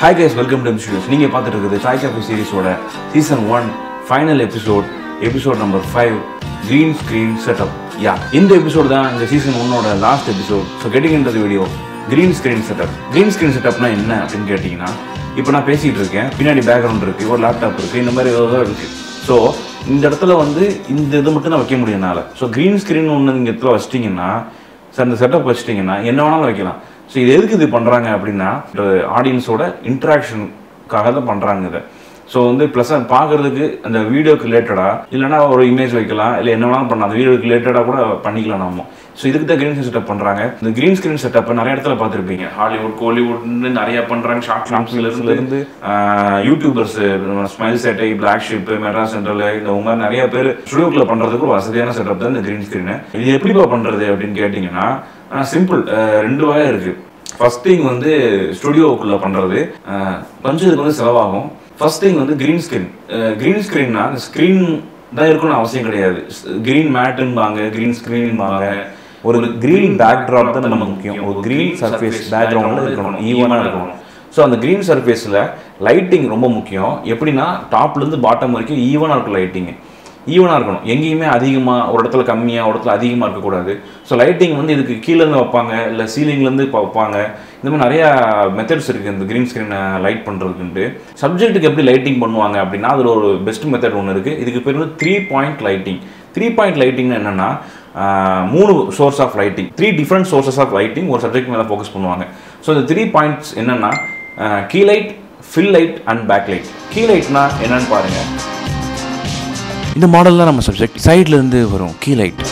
hi guys welcome to studios நீங்கள் பார்த்துட்டு இருக்குது சாய் காஃபி சீரிஸோட season one final episode episode number five green screen setup yeah இந்த episode தான் இந்த சீசன் ஒன்னோட last episode so getting in video green screen setup green screen செட்டப்னா என்ன அப்படின்னு கேட்டிங்கன்னா இப்போ நான் பேசிகிட்டு இருக்கேன் பின்னாடி பேக்ரவுண்ட் இருக்குது ஒரு லேப்டாப் இருக்குது இந்த மாதிரி ஏதோ இருக்குது ஸோ இந்த இடத்துல வந்து இந்த இது மட்டும் தான் வைக்க முடியும் என்னால் ஸோ க்ரீன் ஸ்க்ரீன் ஒன்று இந்த இடத்துல வச்சிட்டிங்கன்னா சார் இந்த செட்டப் வச்சிட்டிங்கன்னா என்ன வேணாலும் வைக்கலாம் ஸோ இது எதுக்கு இது பண்ணுறாங்க அப்படின்னா ஆடியன்ஸோட இன்ட்ராக்ஷனுக்காக தான் பண்ணுறாங்க இதை ஸோ வந்து ப்ளஸ் பார்க்குறதுக்கு அந்த வீடியோக்கு ரிலேட்டடாக இல்லைனா ஒரு இமேஜ் வைக்கலாம் இல்லை என்ன வேணாலும் பண்ணலாம் அந்த வீடியோக்கு ரிலேட்டடாக கூட பண்ணிக்கலாம் நம்ம ஸோ இதுக்கு தான் க்ரீன் ஸ்க்ரீன் செட்டப் பண்ணுறாங்க இந்த க்ரீன் ஸ்க்ரீன் செட்டப்பை நிறைய இடத்துல பார்த்துருப்பீங்க ஹாலிவுட் கோலிவுட்னு நிறைய பண்ணுறாங்க ஷார்ட் ஃபிலிம்ஸ்ல இருந்து யூடியூபர்ஸ் ஸ்மைல் செட்டை பிளாக் ஷிப் மெட்ரா சென்ட்ரல் இந்த மாதிரி நிறைய பேர் ஸ்டுடியோக்குள்ள பண்ணுறதுக்கு ஒரு வசதியான செட்டப் தான் இந்த க்ரீன் ஸ்க்ரீனு இது எப்படிப்பா பண்ணுறது அப்படின்னு கேட்டிங்கன்னா சிம்பிள் ரெண்டு வகை இருக்குது ஃபர்ஸ்ட் திங் வந்து ஸ்டுடியோவுக்குள்ளே பண்ணுறது கொஞ்சம் இதுக்கு வந்து செலவாகும் ஃபர்ஸ்ட் திங் வந்து க்ரீன் ஸ்க்ரீன் க்ரீன் ஸ்க்ரீன்னா அந்த ஸ்க்ரீன் தான் இருக்கணும்னு அவசியம் கிடையாது க்ரீன் மேட்டுன்பாங்க க்ரீன் ஸ்க்ரீன்பாங்க ஒரு கிரீன் பேக்ட்ராப் தான் நமக்கு முக்கியம் ஒரு கிரீன் சர்ஃபேஸ் பேக்ரவுண்டில் இருக்கணும் ஈவனாக இருக்கணும் ஸோ அந்த க்ரீன் சர்ஃபேஸில் லைட்டிங் ரொம்ப முக்கியம் எப்படின்னா டாப்லேருந்து பாட்டம் வரைக்கும் ஈவனாக இருக்கும் லைட்டிங்கு ஈவனாக இருக்கணும் எங்கேயுமே அதிகமாக ஒரு இடத்துல கம்மியாக ஒரு இடத்துல அதிகமாக இருக்கக்கூடாது ஸோ லைட்டிங் வந்து இதுக்கு கீழேருந்து வைப்பாங்க இல்லை சீலிங்லேருந்து வைப்பாங்க இந்த மாதிரி நிறையா மெத்தட்ஸ் இருக்குது இந்த க்ரீன் ஸ்க்ரீனை லைட் பண்ணுறதுக்குன்ட்டு சப்ஜெக்ட்டுக்கு எப்படி லைட்டிங் பண்ணுவாங்க அப்படின்னா அதில் ஒரு பெஸ்ட் மெத்தட் ஒன்று இருக்குது இதுக்கு பேர் வந்து three point lighting three point லைட்டிங்னு என்னென்னா மூணு source of lighting three different sources of lighting ஒரு சப்ஜெக்ட் மேலே ஃபோக்கஸ் பண்ணுவாங்க ஸோ இந்த த்ரீ பாயிண்ட்ஸ் என்னென்னா key light fill light and back light key லைட்னா என்னன்னு பாருங்கள் இந்த மாடல் தான் நம்ம சப்ஜெக்ட் சைடில் இருந்து வரும் கீ லைட்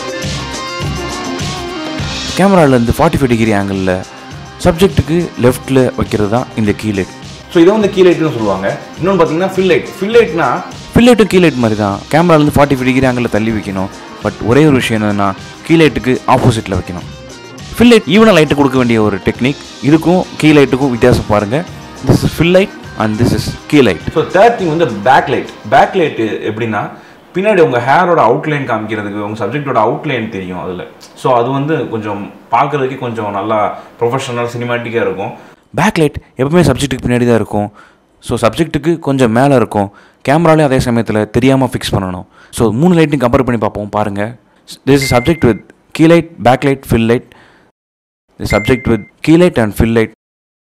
கேமராலேருந்து ஃபார்ட்டி ஃபைவ் டிகிரி ஆங்கிளில் சப்ஜெக்ட்டுக்கு லெஃப்ட்டில் வைக்கிறது தான் இந்த கீ லைட் ஸோ இதை வந்து கீ லைட்னு சொல்லுவாங்க இன்னொன்று பார்த்தீங்கன்னா ஃபில் லைட் ஃபில் லைட்னா ஃபில் லைட்டும் கீ லைட் மாதிரி தான் கேமராலேருந்து ஃபார்ட்டி ஃபைவ் டிகிரி ஆங்கிளில் தள்ளி வைக்கணும் பட் ஒரே ஒரு விஷயம் என்னன்னா கீ லைட்டுக்கு ஆப்போசிட்டில் வைக்கணும் ஃபில் லைட் ஈவனாக லைட்டு கொடுக்க வேண்டிய ஒரு டெக்னிக் இதுக்கும் கீ லைட்டுக்கும் வித்தியாசம் பாருங்கள் this is fill light and this is key light so third thing வந்து பேக் லைட் பேக் லைட் எப்படின்னா பின்னாடி உங்கள் ஹேரோட அவுட்லைன் காமிக்கிறதுக்கு உங்கள் சப்ஜெக்டோட அவுட்லைன் தெரியும் அதில் ஸோ அது வந்து கொஞ்சம் பார்க்குறதுக்கே கொஞ்சம் நல்லா ப்ரொஃபஷனல் சினிமாட்டிக்காக இருக்கும் பேக் லைட் எப்பவுமே சப்ஜெக்ட்டுக்கு பின்னாடி தான் இருக்கும் ஸோ சப்ஜெக்ட்டுக்கு கொஞ்சம் மேலே இருக்கும் கேமராலையும் அதே சமயத்தில் தெரியாமல் ஃபிக்ஸ் பண்ணணும் ஸோ மூணு லைட்டையும் கம்பேர் பண்ணி பார்ப்போம் பாருங்கள் this is subject with key light back light fill light this subject with key light and fill light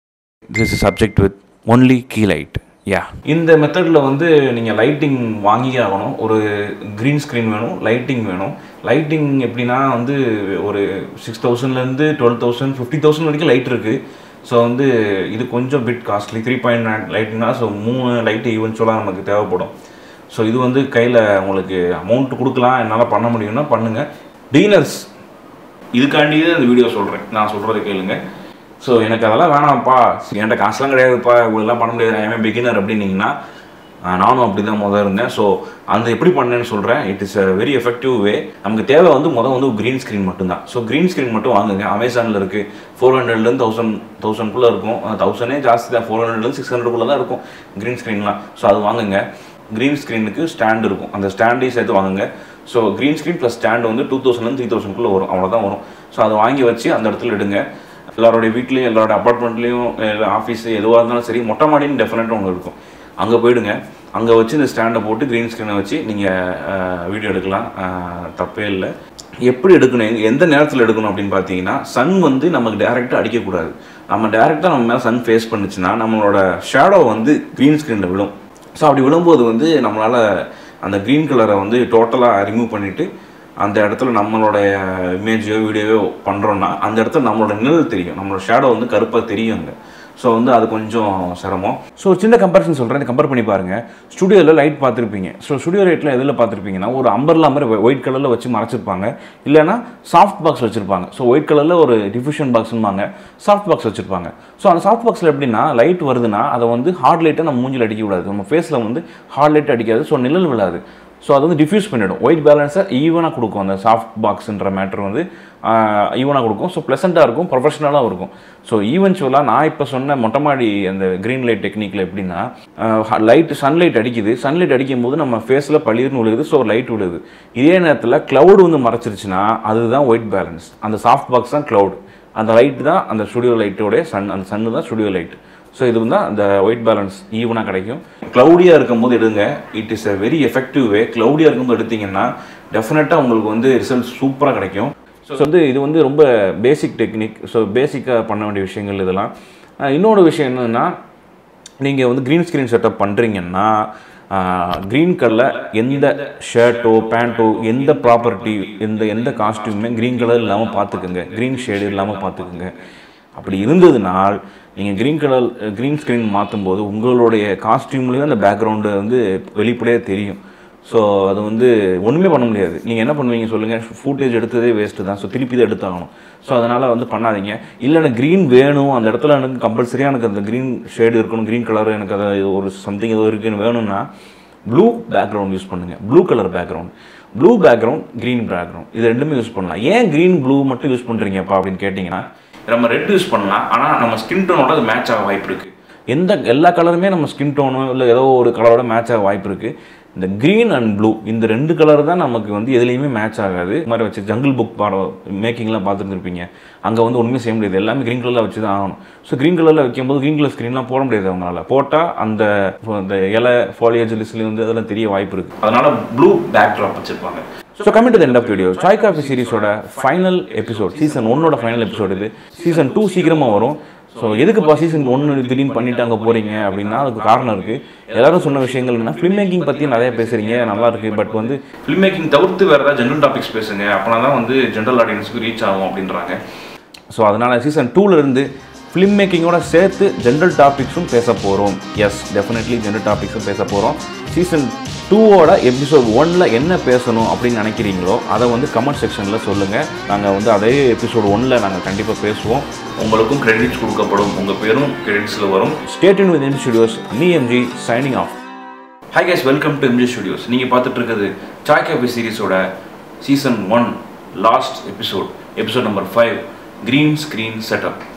this is subject with only key light yeah இந்த மெத்தடில் வந்து நீங்கள் லைட்டிங் வாங்கியே ஆகணும் ஒரு க்ரீன் ஸ்க்ரீன் வேணும் லைட்டிங் வேணும் லைட்டிங் எப்படின்னா வந்து ஒரு சிக்ஸ் தௌசண்ட்லேருந்து டுவெல் தௌசண்ட் ஃபிஃப்டி தௌசண்ட் வரைக்கும் லைட் இருக்குது ஸோ வந்து இது கொஞ்சம் bit costly three point nine லைட்னா ஸோ மூணு லைட்டு ஈவென்ச்சுவலாக நமக்கு தேவைப்படும் ஸோ இது வந்து கையில் உங்களுக்கு அமௌண்ட் கொடுக்கலாம் என்னால் பண்ண முடியும்னா பண்ணுங்கள் டீனர்ஸ் இதுக்காண்டியே இந்த வீடியோ சொல்கிறேன் நான் சொல்கிறத கேளுங்க ஸோ எனக்கு அதெல்லாம் வேணாம்ப்பா என்கிட்ட காசுலாம் கிடையாதுப்பா இவ்வளோலாம் பண்ண முடியாது ஐஎம் பிகினர் அப்படின்னீங்கன்னா ஆஹ் நானும் அப்படி தான் முதல் இருந்தேன் ஸோ அந்த எப்படி பண்ணேன்னு சொல்கிறேன் it is a very effective way நமக்கு தேவை வந்து முதல் வந்து க்ரீன் ஸ்க்ரீன் மட்டும்தான் ஸோ க்ரீன் ஸ்க்ரீன் மட்டும் வாங்குங்க அமேசானில் இருக்குது ஃபோர் ஹண்ட்ரட்லேருந்து தௌசண்ட் தௌசண்ட்குள்ளே இருக்கும் தௌசண்டே ஜாஸ்தி தான் ஃபோர் ஹண்ட்ரட்லேருந்து சிக்ஸ் ஹண்ட்ரட்குள்ளே தான் இருக்கும் க்ரீன் ஸ்க்ரீன்லாம் ஸோ அது வாங்குங்க க்ரீன் ஸ்க்ரீனுக்கு ஸ்டாண்ட் இருக்கும் அந்த ஸ்டாண்டையும் சேர்த்து வாங்குங்க so green screen plus stand வந்து டூ தௌசண்ட்லேருந்து த்ரீ தௌசண்ட்குள்ளே வரும் அவ்வளோதான் வரும் ஸோ அதை வாங்கி வச்சு அந்த இடத்துல எடுங்க எல்லாரோடைய வீட்லேயும் எல்லாரோட அப்பார்ட்மெண்ட்லேயும் ஆஃபீஸு எதுவாக இருந்தாலும் சரி மொட்டை மாடின்னு டெஃபினட்டாக ஒன்று இருக்கும் அங்கே போயிடுங்க அங்கே வச்சு இந்த ஸ்டாண்டை போட்டு க்ரீன் ஸ்க்ரீனை வச்சு நீங்கள் வீடியோ எடுக்கலாம் அஹ், தப்பே இல்லை எப்படி எடுக்கணும் எங்க- எந்த நேரத்தில் எடுக்கணும் அப்படின்னு பார்த்தீங்கன்னா சன் வந்து நமக்கு டேரெக்டாக அடிக்கக்கூடாது நம்ம டேரெக்டாக நம்ம மேலே சன் ஃபேஸ் பண்ணுச்சுன்னா நம்மளோட ஷேடோ வந்து க்ரீன் ஸ்க்ரீனில் விழும் ஸோ அப்படி விழும்போது வந்து நம்மளால் அந்த க்ரீன் கலரை வந்து டோட்டலாக ரிமூவ் பண்ணிவிட்டு அந்த இடத்துல நம்மளோட இமேஜோ வீடியோவோ பண்ணுறோன்னா அந்த இடத்துல நம்மளோட நிழல் தெரியும் நம்மளோட ஷேடோ வந்து கருப்பாக தெரியும் அங்கே ஸோ வந்து அது கொஞ்சம் சிரமம் ஸோ சின்ன கம்பேரிசன் சொல்கிறேன் கம்பேர் பண்ணி பாருங்கள் ஸ்டுடியோவில் லைட் பார்த்துருப்பீங்க ஸோ ஸ்டுடியோ லைட்டில் எதில் பார்த்துருப்பீங்கன்னா ஒரு அம்பர்லா மாதிரி ஒயிட் கலரில் வச்சு மறைச்சிருப்பாங்க இல்லைன்னா சாஃப்ட் பாக்ஸ் வச்சுருப்பாங்க ஸோ ஒயிட் கலரில் ஒரு டிஃப்யூஷன் பாக்ஸ்னுவாங்க சாஃப்ட் பாக்ஸ் வச்சுருப்பாங்க ஸோ அந்த சாஃப்ட் பாக்ஸில் எப்படின்னா லைட் வருதுன்னா அதை வந்து ஹார்ட் லைட்டை நம்ம மூஞ்சில் அடிக்க கூடாது நம்ம ஃபேஸில் வந்து ஹார்ட் லைட் அடிக்காது ஸோ நிழல் விழாது ஸோ அது வந்து டிஃப்யூஸ் பண்ணிடும் ஒயிட் பேலன்ஸை ஈவனாக கொடுக்கும் அந்த சாஃப்ட் பாக்ஸ்ன்ற மேட்ரு வந்து ஈவனாக கொடுக்கும் ஸோ ப்ளசண்ட்டாக இருக்கும் ப்ரொஃபஷனலாகவும் இருக்கும் ஸோ ஈவென்ச்சுவலாக நான் இப்போ சொன்ன மொட்டை மாடி அந்த க்ரீன் லைட் டெக்னிக்கில் எப்படின்னா லைட் சன்லைட் அடிக்குது சன்லைட் அடிக்கும் போது நம்ம ஃபேஸில் பளிர்னு விழுகுது ஸோ லைட் விழுகுது இதே நேரத்தில் க்ளவுடு வந்து மறைச்சிருச்சுன்னா அதுதான் ஒயிட் பேலன்ஸ் அந்த சாஃப்ட் பாக்ஸ் தான் க்ளவுட் அந்த லைட் தான் அந்த ஸ்டுடியோ லைட்டோடைய சன் அந்த சன்னு தான் ஸ்டுடியோ லைட் ஸோ இது வந்து அந்த ஒயிட் பேலன்ஸ் ஈவனாக கிடைக்கும் க்ளவுடியாக இருக்கும்போது எடுங்க it is a very effective way க்ளவுடியாக இருக்கும்போது எடுத்தீங்கன்னா டெஃபினட்டாக உங்களுக்கு வந்து ரிசல்ட் சூப்பராக கிடைக்கும் ஸோ வந்து இது வந்து ரொம்ப பேசிக் டெக்னிக் ஸோ பேசிக்காக பண்ண வேண்டிய விஷயங்கள் இதெல்லாம் அஹ் இன்னொரு விஷயம் என்னன்னா நீங்கள் வந்து க்ரீன் ஸ்க்ரீன் செட்டப் பண்ணுறீங்கன்னா க்ரீன் கலரில் எந்த ஷர்ட்டோ பேண்ட்டோ எந்த ப்ராப்பர்ட்டி எந்த எந்த காஸ்டியூமே க்ரீன் கலர் இல்லாமல் பார்த்துக்குங்க க்ரீன் ஷேடு இல்லாமல் பார்த்துக்குங்க அப்படி இருந்ததுனால் நீங்கள் க்ரீன் கலர் க்ரீன் ஸ்க்ரீன் மாற்றும் போது உங்களுடைய காஸ்டியூம்லேயும் அந்த பேக்ரவுண்டு வந்து வெளிப்படையாக தெரியும் ஸோ அது வந்து ஒன்றுமே பண்ண முடியாது நீங்கள் என்ன பண்ணுவீங்க சொல்லுங்கள் ஃபுட்டேஜ் எடுத்ததே வேஸ்ட்டு தான் ஸோ திருப்பி தான் எடுத்தாகணும் ஸோ அதனால் வந்து பண்ணாதீங்க இல்லை எனக்கு க்ரீன் வேணும் அந்த இடத்துல எனக்கு கம்பல்சரியாக எனக்கு அந்த க்ரீன் ஷேடு இருக்கணும் க்ரீன் கலர் எனக்கு அது ஒரு சம்திங் ஏதோ இருக்குன்னு வேணும்னா ப்ளூ பேக்ரவுண்ட் யூஸ் பண்ணுங்கள் blue colour background blue background green background இது ரெண்டுமே யூஸ் பண்ணலாம் ஏன் க்ரீன் ப்ளூ மட்டும் யூஸ் பண்ணுறீங்கப்பா அப்படின்னு கேட்டிங்கன்னா நம்ம ரெட் யூஸ் பண்ணலாம் ஆனால் நம்ம ஸ்கின் டோனோட அது மேட்ச் ஆக வாய்ப்பு இருக்குது எந்த எல்லா கலருமே நம்ம ஸ்கின் டோனோ இல்லை ஏதோ ஒரு கலரோட மேட்ச் ஆக வாய்ப்பு இருக்குது இந்த க்ரீன் அண்ட் ப்ளூ இந்த ரெண்டு கலர் தான் நமக்கு வந்து எதுலேயுமே மேட்ச் ஆகாது இது மாதிரி வச்சு ஜங்கிள் புக் பாடம் மேக்கிங்லாம் பார்த்துருந்துருப்பீங்க அங்கே வந்து ஒன்றுமே செய்ய முடியாது எல்லாமே க்ரீன் கலரில் வச்சு தான் ஆகணும் ஸோ க்ரீன் கலரில் வைக்கும்போது க்ரீன் கலர் ஸ்க்ரீன்லாம் போட முடியாது அவங்களால போட்டால் அந்த அந்த இலை ஃபாலியேஜ் லிஸ்ட்லேயும் வந்து அதெல்லாம் தெரிய வாய்ப்பு இருக்குது அதனால் ப்ளூ பேக் ட்ராப் வச்சுருப்பாங்க so coming to end of video chai coffee சீரிஸோட ஃபைனல் எபிசோட் சீசன் ஒன்னோட ஃபைனல் எபிசோட் இது சீசன் டூ சீக்கிரமாக வரும் ஸோ எதுக்குப்பா சீசன் ஒன்று திடீர்னு பண்ணிட்டு அங்கே போகிறீங்க அப்படின்னா அதுக்கு காரணம் இருக்குது எல்லாரும் சொன்ன விஷயங்கள் என்ன ஃபிலிம் மேக்கிங் பற்றி நிறைய பேசுகிறீங்க நல்லா இருக்குது பட் வந்து ஃபிலிம் மேக்கிங் தவிர்த்து வேறு ஏதாவது ஜென்ரல் டாபிக்ஸ் பேசுங்க அப்போனா தான் வந்து ஜென்ரல் ஆடியன்ஸுக்கு ரீச் ஆகும் அப்படின்றாங்க ஸோ அதனால் சீசன் டூலேருந்து ஃபிலிம் மேக்கிங்கோட சேர்த்து ஜென்ரல் டாபிக்ஸும் பேச போகிறோம் எஸ் டெஃபினெட்லி ஜென்ரல் டாபிக்ஸும் பேச போகிறோம் சீசன் டூவோட எபிசோட் ஒனில் என்ன பேசணும் அப்படின்னு நினைக்கிறீங்களோ அதை வந்து கமெண்ட் செக்ஷனில் சொல்லுங்கள் நாங்கள் வந்து அதே எபிசோட் ஒனில் நாங்கள் கண்டிப்பாக பேசுவோம் உங்களுக்கும் கிரெடிட்ஸ் கொடுக்கப்படும் உங்கள் பேரும் கிரெடிட்ஸில் வரும் stay tuned with MG studios me MG signing off hi guys welcome to MG studios நீங்கள் பார்த்துட்டு இருக்கிறது சாய் கேபி சீரிஸோட season one last episode episode number five green screen setup